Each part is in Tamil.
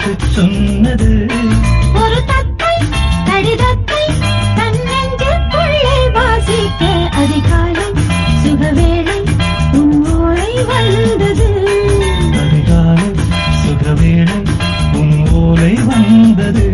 வாழ்த்து சொன்னது ஒரு தத்தை கடிதத்தை தன்னெஞ்சுக்குள்ளே வாசிக்க அதிகாலை சுகவேளை உன்னோளை வந்தது அதிகாலை சுகவேளை உன் ஓலை வந்தது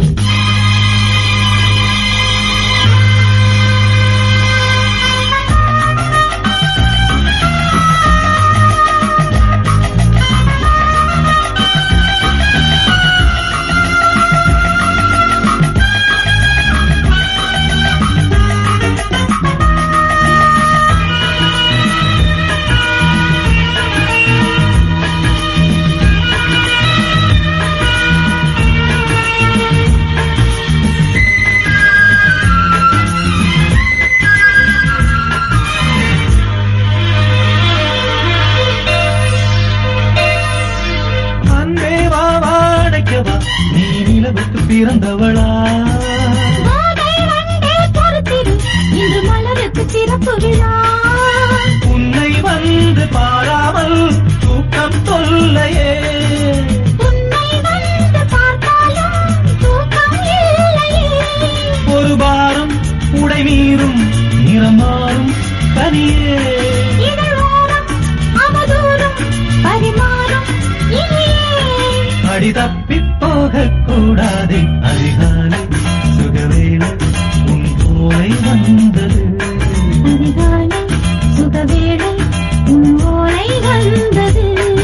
அன்பே வா வாடைக்கவா நீ நிலவுக்கு பிறந்தவளா மாலை வந்தே பொறுத்திரு இன்று மலருக்கு சிறப்பு விழா உன்னை வந்து பாராமல் தூக்கம் தொல்லையே உன்னை வந்து பார்த்தாலும் தூக்கம் இல்லையே ஒரு பாரம் உடை மீறும் நிறமாறும் தனியே இதழோரம் அவதூறும் பரிமாறும் இனியே அடி தப்பிப் போகக் கூடாதே அதிகாலை சுகவேளை உன் போலை வந்தது அதிகாலை சுகவேளை உன் ஓலை வந்தது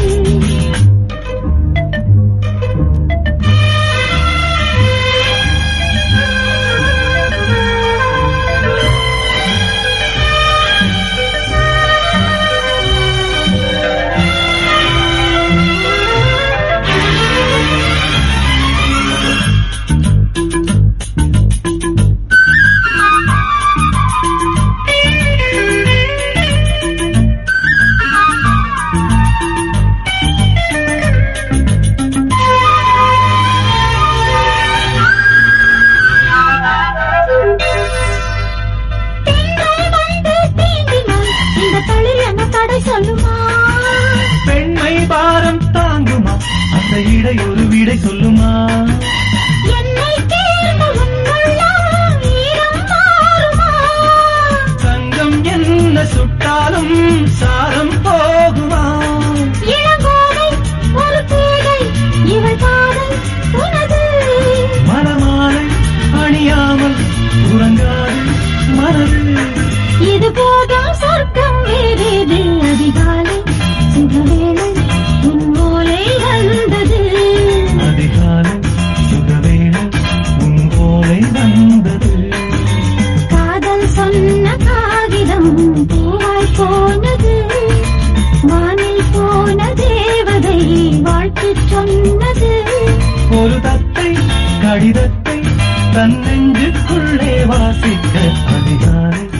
பெண்கள் வந்து தீண்டினால் இந்த தொழில் என்ன தடை சொல்லுமா பெண்மை பாரம் தாங்குமா அந்த இடை ஒரு விடை சொல்லுமா என்னை தேர்ந்த உன்னுள்ளம் ஈரம் மாறுமா சங்கம் என்ன சுட்டாலும் சாரம் போகுமா இளங்கோதை ஒரு பேதை இவள் காதல் உனது மலமாலை அணியாமல் உறங்காது மனது இது போதும் சொர்க்கம் வேறேது அதிகாலை சுகவேளை உன் ஓலை வந்தது அதிகாலை சுகவேளை உன் போலை வந்தது காதல் சொன்ன காகிதம் பூவாய் போனது வானில் போன தேவதை வாழ்த்து சொன்னது ஒரு தத்தை கடிதத்தை தன் நெஞ்சுக்குள்ளே வாசிக்க அதிகாலை